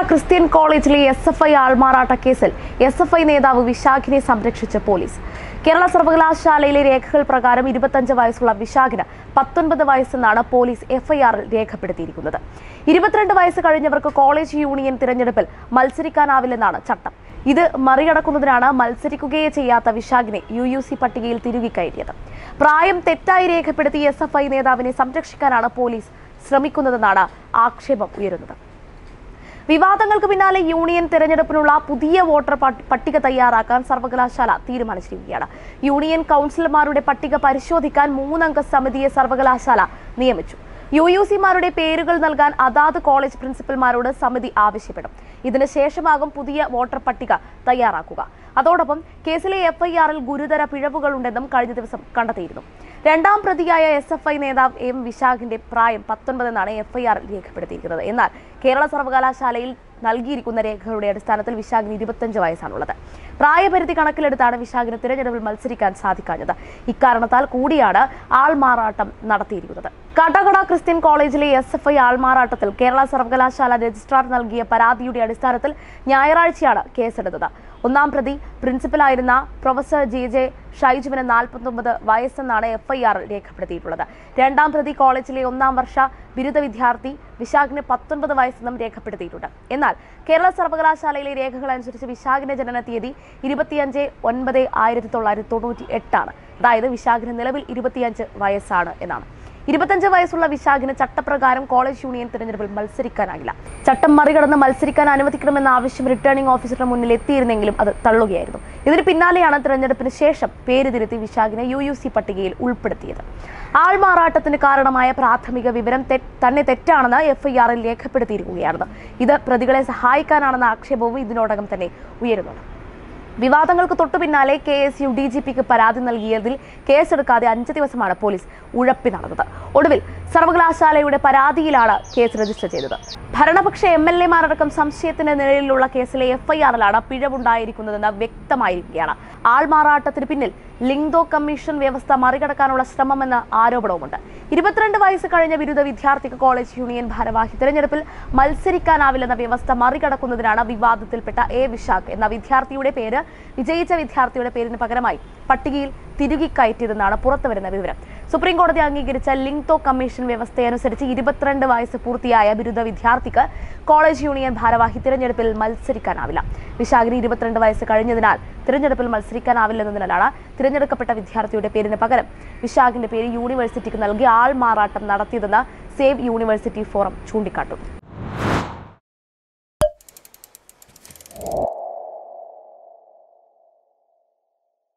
Christian കോളേജിലെ S F I ആൾമാറാട്ട കേസിൽ S F I നേതാവ് വിശാഖിനെ സംരക്ഷിച്ച പോലീസ് കേരള സർവകലാശാലയിലെ രേഖകൾ പ്രകാരം ഇരുപത്തഞ്ച് വയസ്സുള്ള വിശാഖിന് പത്തൊൻപത് വയസ്സെന്നാണ് പോലീസ് എഫ്ഐആറിൽ രേഖപ്പെടുത്തിയിരിക്കുന്നത് ഇരുപത്തിരണ്ട് വയസ്സ് കഴിഞ്ഞവർക്ക് കോളേജ് യൂണിയൻ തിരഞ്ഞെടുപ്പിൽ മത്സരിക്കാനാവില്ലെന്നാണ് ചട്ടം ഇത് മറികടക്കുന്നതിനാണ് മത്സരിക്കുകയേ ചെയ്യാത്ത വിശാഖിനെ യു യു സി പട്ടികയിൽ തിരുകിക്കയറ്റിയത് പ്രായം തെറ്റായി രേഖപ്പെടുത്തി എസ് എഫ് ഐ നേതാവിനെ സംരക്ഷിക്കാനാണ് പോലീസ് ശ്രമിക്കുന്നതെന്നാണ് ആക്ഷേപം ഉയരുന്നത് വിവാദങ്ങൾക്ക് പിന്നാലെ യൂണിയൻ തെരഞ്ഞെടുപ്പിനുള്ള പുതിയ വോട്ടർ പട്ടി- പട്ടിക തയ്യാറാക്കാൻ സർവകലാശാല തീരുമാനിച്ചിരിക്കുകയാണ് യൂണിയൻ കൗൺസിലർമാരുടെ പട്ടിക പരിശോധിക്കാൻ മൂന്നംഗ സമിതിയെ സർവകലാശാല നിയമിച്ചു യു യു സിമാരുടെ പേരുകൾ നൽകാൻ അതാത് കോളേജ് പ്രിൻസിപ്പൽമാരോട് സമിതി ആവശ്യപ്പെടും ഇതിന് ശേഷമാകും പുതിയ വോട്ടർ പട്ടിക തയ്യാറാക്കുക അതോടൊപ്പം കേസിലെ എഫ്ഐആറിൽ ഗുരുതര പിഴവുകളുണ്ടെന്നും കഴിഞ്ഞ ദിവസം കണ്ടെത്തിയിരുന്നു രണ്ടാം പ്രതിയായ എസ് എഫ് ഐ നേതാവ് എം വിശാഖിന്റെ പ്രായം പത്തൊൻപതെന്നാണ് എഫ്ഐആറിൽ രേഖപ്പെടുത്തിയിരിക്കുന്നത് എന്നാൽ കേരള സർവകലാശാലയിൽ നൽകിയിരിക്കുന്ന രേഖകളുടെ അടിസ്ഥാനത്തിൽ വിശാഖിന് ഇരുപത്തഞ്ച് വയസ്സാണുള്ളത് പ്രായപരിധി കണക്കിലെടുത്താണ് വിശാഖിന് തിരഞ്ഞെടുപ്പിൽ മത്സരിക്കാൻ സാധിക്കാഞ്ഞത് ഇക്കാരണത്താൽ കൂടിയാണ് ആൾമാറാട്ടം നടത്തിയിരിക്കുന്നത് കാട്ടാക്കട ക്രിസ്ത്യൻ കോളേജിലെ എസ് എഫ് ഐ ആൾമാറാട്ടത്തിൽ കേരള സർവകലാശാല രജിസ്ട്രാർ നൽകിയ പരാതിയുടെ അടിസ്ഥാനത്തിൽ ഞായറാഴ്ചയാണ് കേസെടുത്തത് ഒന്നാം പ്രതി പ്രിൻസിപ്പലായിരുന്ന പ്രൊഫസർ ജെ ജെ ഷൈജുവിന് നാൽപ്പത്തൊമ്പത് വയസ്സെന്നാണ് എഫ്ഐആറിൽ രേഖപ്പെടുത്തിയിട്ടുള്ളത് രണ്ടാം പ്രതി കോളേജിലെ ഒന്നാം വർഷ ബിരുദ വിദ്യാർത്ഥി വിശാഖിന് പത്തൊൻപത് വയസ്സെന്നും രേഖപ്പെടുത്തിയിട്ടുണ്ട് എന്നാൽ കേരള സർവകലാശാലയിലെ രേഖകൾ അനുസരിച്ച് വിശാഖിന്റെ ജനന തീയതി ഇരുപത്തിയഞ്ച് ഒൻപത് ആയിരത്തി തൊള്ളായിരത്തി തൊണ്ണൂറ്റി എട്ടാണ് അതായത് വിശാഖിന് നിലവിൽ ഇരുപത്തിയഞ്ച് വയസ്സാണ് എന്നാണ് ഇരുപത്തഞ്ച് വയസ്സുള്ള വിശാഖിന് ചട്ടപ്രകാരം കോളേജ് യൂണിയൻ തിരഞ്ഞെടുപ്പിൽ മത്സരിക്കാനാകില്ല ചട്ടം മറികടന്ന് മത്സരിക്കാൻ അനുവദിക്കണമെന്ന ആവശ്യം റിട്ടേണിംഗ് ഓഫീസറുടെ മുന്നിൽ എത്തിയിരുന്നെങ്കിലും അത് തള്ളുകയായിരുന്നു ഇതിന് പിന്നാലെയാണ് തിരഞ്ഞെടുപ്പിന് ശേഷം പേര് തിരുത്തി വിശാഖിനെ യു യു സി പട്ടികയിൽ ഉൾപ്പെടുത്തിയത് ആൾമാറാട്ടത്തിന് കാരണമായ പ്രാഥമിക വിവരം തെ- തന്നെ തെറ്റാണെന്ന് എഫ്ഐആറിൽ രേഖപ്പെടുത്തിയിരിക്കുകയാണ് ഇത് പ്രതികളെ സഹായിക്കാനാണെന്ന ആക്ഷേപവും ഇതിനോടകം തന്നെ ഉയരുന്നുണ്ട് വിവാദങ്ങൾക്ക് തൊട്ടു പിന്നാലെ K S U D G പിക്ക് പരാതി നൽകിയതിൽ കേസെടുക്കാതെ അഞ്ച് ദിവസമാണ് പോലീസ് ഉഴപ്പി നടന്നത് ഒടുവിൽ സർവകലാശാലയുടെ പരാതിയിലാണ് കേസ് രജിസ്റ്റർ ചെയ്തത് ഭരണപക്ഷ എം എൽ എമാരടക്കം സംശയത്തിന്റെ നിഴലിലുള്ള കേസിലെ എഫ്ഐആറിലാണ് പിഴവുണ്ടായിരിക്കുന്നതെന്ന് വ്യക്തമായിരിക്കുകയാണ് ആൾമാറാട്ടത്തിന് പിന്നിൽ ലിങ്ദോ കമ്മീഷൻ വ്യവസ്ഥ മറികടക്കാനുള്ള ശ്രമമെന്ന ആരോപണവുമുണ്ട് ഇരുപത്തിരണ്ട് വയസ്സ് കഴിഞ്ഞ ബിരുദ വിദ്യാർത്ഥിക്ക് കോളേജ് യൂണിയൻ ഭാരവാഹി തിരഞ്ഞെടുപ്പിൽ മത്സരിക്കാനാവില്ലെന്ന വ്യവസ്ഥ മറികടക്കുന്നതിനാണ് വിവാദത്തിൽപ്പെട്ട എ വിശാഖ് എന്ന വിദ്യാർത്ഥിയുടെ പേര് വിജയിച്ച വിദ്യാർത്ഥിയുടെ പേരിന് പകരമായി പട്ടികയിൽ തിരുകി കയറ്റിയതെന്നാണ് പുറത്തുവരുന്ന വിവരം സുപ്രീം കോടതി അംഗീകരിച്ച ലിങ്തോ കമ്മീഷൻ വ്യവസ്ഥയനുസരിച്ച് ഇരുപത്തിരണ്ട് വയസ്സ് പൂർത്തിയായ ബിരുദ വിദ്യാർത്ഥിക്ക് കോളേജ് യൂണിയൻ ഭാരവാഹി തിരഞ്ഞെടുപ്പിൽ മത്സരിക്കാനാവില്ല വിശാഖിന് ഇരുപത്തിരണ്ട് വയസ്സ് കഴിഞ്ഞതിനാൽ തിരഞ്ഞെടുപ്പിൽ മത്സരിക്കാനാവില്ലെന്നതിനാലാണ് തിരഞ്ഞെടുക്കപ്പെട്ട വിദ്യാർത്ഥിയുടെ പേരിന് പകരം വിശാഖിന്റെ പേര് യൂണിവേഴ്സിറ്റിക്ക് നൽകി ആൾമാറാട്ടം നടത്തിയതെന്ന് സേവ് യൂണിവേഴ്സിറ്റി ഫോറം ചൂണ്ടിക്കാട്ടുന്നു